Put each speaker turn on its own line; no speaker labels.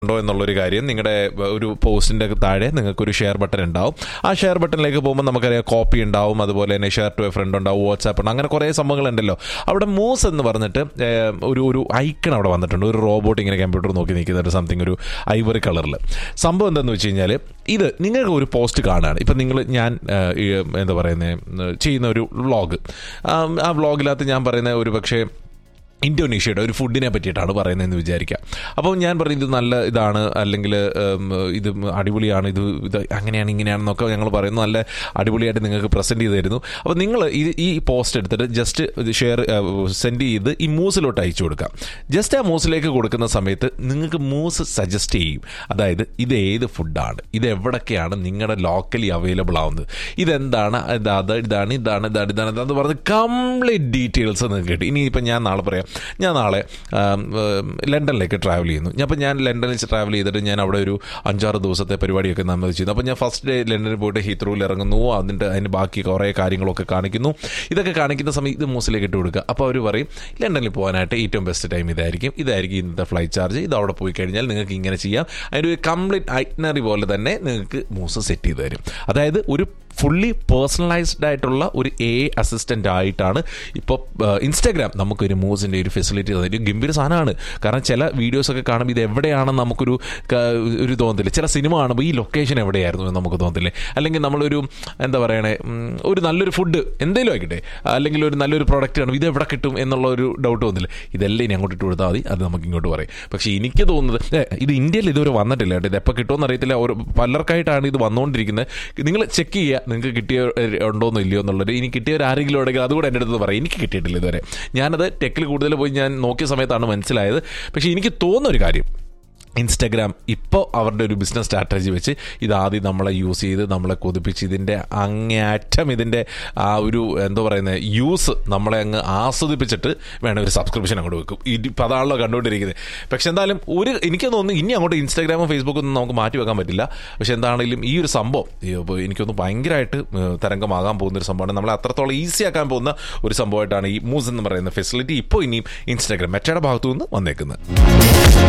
ഉണ്ടോ എന്നുള്ളൊരു കാര്യം നിങ്ങളുടെ ഒരു പോസ്റ്റിന്റെ താഴെ നിങ്ങൾക്ക് ഒരു ഷെയർ ബട്ടൺ ഉണ്ടാവും ആ ഷെയർ ബട്ടണിലേക്ക് പോകുമ്പോൾ നമുക്കറിയാം കോപ്പി ഉണ്ടാവും അതുപോലെ തന്നെ ഷെയർ ടു എ ഫ്രണ്ട് ഉണ്ടാവും വാട്സാപ്പ് ഉണ്ട് അങ്ങനെ കുറേ സംഭവങ്ങളുണ്ടല്ലോ അവിടെ മൂസ് എന്ന് പറഞ്ഞിട്ട് ഏഹ്, ഒരു ഒരു ഐക്കൺ അവിടെ വന്നിട്ടുണ്ട് ഒരു റോബോട്ട് ഇങ്ങനെ കമ്പ്യൂട്ടർ നോക്കി നിൽക്കുന്ന ഒരു സംതിങ് ഒരു ഐവറി കളറിൽ സംഭവം എന്താണെന്ന് വെച്ച് കഴിഞ്ഞാൽ ഇത് നിങ്ങൾക്ക് ഒരു പോസ്റ്റ് കാണുകയാണ് ഇപ്പം നിങ്ങൾ ഞാൻ ഏഹ്, ഈ, എന്താ പറയുന്നത് ചെയ്യുന്ന ഒരു വ്ളോഗ് ആ വ്ളോഗിനകത്ത് ഞാൻ പറയുന്ന ഒരു പക്ഷേ ഇന്തോനേഷ്യയുടെ ഒരു ഫുഡിനെ പറ്റിയിട്ടാണ് പറയുന്നതെന്ന് വിചാരിക്കാം അപ്പോൾ ഞാൻ പറയും ഇത് നല്ല ഇതാണ് അല്ലെങ്കിൽ ഉം, ഇത് അടിപൊളിയാണ് ഇത് ഇത് അങ്ങനെയാണ് ഇങ്ങനെയാണെന്നൊക്കെ ഞങ്ങൾ പറയുന്നു നല്ല അടിപൊളിയായിട്ട് നിങ്ങൾക്ക് പ്രസൻറ്റ് ചെയ്ത് തരുന്നു അപ്പോൾ നിങ്ങൾ ഈ ഈ പോസ്റ്റ് എടുത്തിട്ട് ജസ്റ്റ് ഇത് ഷെയർ സെൻഡ് ചെയ്ത് ഈ മൂസിലോട്ട് അയച്ചു കൊടുക്കാം ജസ്റ്റ് ആ മൂസിലേക്ക് കൊടുക്കുന്ന സമയത്ത് നിങ്ങൾക്ക് മൂസ് സജസ്റ്റ് ചെയ്യും അതായത് ഇത് ഏത് ഫുഡാണ് ഇത് എവിടൊക്കെയാണ് നിങ്ങളുടെ ലോക്കലി അവൈലബിൾ ആവുന്നത് ഇതെന്താണ് ഇത് അത് ഇതാണ് ഇതാണ് ഇതാണ് ഇതാണ് ഇതാണെന്ന് പറഞ്ഞ് കംപ്ലീറ്റ് ഡീറ്റെയിൽസ് നിങ്ങൾക്ക് കിട്ടും ഇനിയിപ്പോൾ ഞാൻ നാളെ പറയാം ഞാൻ നാളെ ആം, ഏം, ലണ്ടനിലേക്ക് ട്രാവൽ ചെയ്യുന്നു ഞാൻ അപ്പോൾ ഞാൻ ലണ്ടനിൽ ട്രാവൽ ചെയ്തിട്ട് ഞാൻ അവിടെ ഒരു അഞ്ചാറ് ദിവസത്തെ പരിപാടിയൊക്കെ നമ്മൾ ചെയ്യുന്നു അപ്പോൾ ഞാൻ ഫസ്റ്റ് ഡേ ലണ്ടനിൽ പോയിട്ട് ഹീത്രൂവിൽ ഇറങ്ങുന്നു അതിൻ്റെ അതിന് ബാക്കി കുറേ കാര്യങ്ങളൊക്കെ കാണിക്കുന്നു ഇതൊക്കെ കാണിക്കുന്ന സമയം ഇത് മൂസിലേക്ക് ഇട്ട് കൊടുക്കുക അപ്പോൾ അവർ പറയും ലണ്ടനിൽ പോകാനായിട്ട് ഏറ്റവും ബെസ്റ്റ് ടൈം ഇതായിരിക്കും ഇതായിരിക്കും ഇന്നത്തെ ഫ്ലൈറ്റ് ചാർജ് ഇത് അവിടെ പോയി കഴിഞ്ഞാൽ നിങ്ങൾക്ക് ഇങ്ങനെ ചെയ്യാം അതിൻ്റെ ഒരു കംപ്ലീറ്റ് ഐറ്റ്നറി പോലെ തന്നെ നിങ്ങൾക്ക് മൂസ് സെറ്റ് ചെയ്ത് തരും അതായത് ഒരു ഫുള്ളി പേഴ്സണലൈസ്ഡ് ആയിട്ടുള്ള ഒരു എ അസിസ്റ്റൻ്റ് ആയിട്ടാണ് ഇപ്പോൾ ഇൻസ്റ്റാഗ്രാം നമുക്കൊരു മൂസിൻ്റെ ഒരു ഫെസിലിറ്റി ഒരു ഗംഭീര സാധനമാണ് കാരണം ചില വീഡിയോസൊക്കെ കാണുമ്പോൾ ഇത് എവിടെയാണെന്ന് നമുക്കൊരു ക- ഒരു തോന്നത്തില്ല ചില സിനിമ കാണുമ്പോൾ ഈ ലൊക്കേഷൻ എവിടെയായിരുന്നു എന്ന് നമുക്ക് തോന്നത്തില്ലേ അല്ലെങ്കിൽ നമ്മളൊരു എന്താ പറയണേ ഉം, ഒരു നല്ലൊരു ഫുഡ് എന്തെങ്കിലും ആയിക്കട്ടെ അല്ലെങ്കിൽ ഒരു നല്ലൊരു പ്രോഡക്റ്റ് കാണും ഇത് എവിടെ കിട്ടും എന്നുള്ള ഒരു ഡൗട്ട് തോന്നില്ല ഇതെല്ലാം ഇനി അങ്ങോട്ട് ഇട്ട് കൊടുത്താൽ മതി അത് നമുക്ക് ഇങ്ങോട്ട് പറയും പക്ഷേ എനിക്ക് തോന്നുന്നത് ഏ, ഇത് ഇന്ത്യയിൽ ഇതുവരെ വന്നിട്ടില്ല കേട്ടോ ഇത് എപ്പോൾ കിട്ടുമെന്ന് അറിയത്തില്ല ഒരു പലർക്കായിട്ടാണ് ഇത് വന്നുകൊണ്ടിരിക്കുന്നത് നിങ്ങൾ ചെക്ക് ചെയ്യുക നിങ്ങൾക്ക് കിട്ടിയ ഉണ്ടോന്നോ ഇല്ലയോ എന്നുള്ളത് ഇനി കിട്ടിയവർ ആരെങ്കിലും ഉണ്ടെങ്കിൽ അതുകൂടെ എൻ്റെ അടുത്ത് പറയാം എനിക്ക് കിട്ടിയിട്ടില്ല ഇതുവരെ ഞാനത് ടെക്കിൽ കൂടുതൽ പോയി ഞാൻ നോക്കിയ സമയത്താണ് മനസ്സിലായത് പക്ഷേ എനിക്ക് തോന്നുന്ന ഒരു കാര്യം ഇൻസ്റ്റഗ്രാം ഇപ്പോൾ അവരുടെ ഒരു ബിസിനസ് സ്ട്രാറ്റജി വെച്ച് ഇതാദ്യം നമ്മളെ യൂസ് ചെയ്ത് നമ്മളെ കൊതിപ്പിച്ച് ഇതിൻ്റെ അങ്ങേയറ്റം ഇതിൻ്റെ ആ ഒരു എന്താ പറയുന്നത് യൂസ് നമ്മളെ അങ്ങ് ആസ്വദിപ്പിച്ചിട്ട് വേണം ഒരു സബ്സ്ക്രിപ്ഷൻ അങ്ങോട്ട് വെക്കും ഇപ്പം അതാണല്ലോ കണ്ടുകൊണ്ടിരിക്കുന്നത് പക്ഷെ എന്തായാലും ഒരു എനിക്ക് തോന്നുന്നു ഇനി അങ്ങോട്ട് ഇൻസ്റ്റാഗ്രാമും ഫേസ്ബുക്കും ഒന്നും നമുക്ക് മാറ്റി വെക്കാൻ പറ്റില്ല പക്ഷെ എന്താണെങ്കിലും ഈ ഒരു സംഭവം ഈ ഇപ്പൊ എനിക്കൊന്ന് ഭയങ്കരമായിട്ട് ഏഹ്, തരംഗമാകാൻ പോകുന്ന ഒരു സംഭവമാണ് നമ്മളെ അത്രത്തോളം ഈസി ആക്കാൻ പോകുന്ന ഒരു സംഭവമായിട്ടാണ് ഈ മൂസ് എന്ന് പറയുന്ന ഫെസിലിറ്റി ഇപ്പോൾ ഇനിയും ഇൻസ്റ്റാഗ്രാം മെറ്റയുടെ ഭാഗത്തു നിന്ന് വന്നേക്കുന്നത്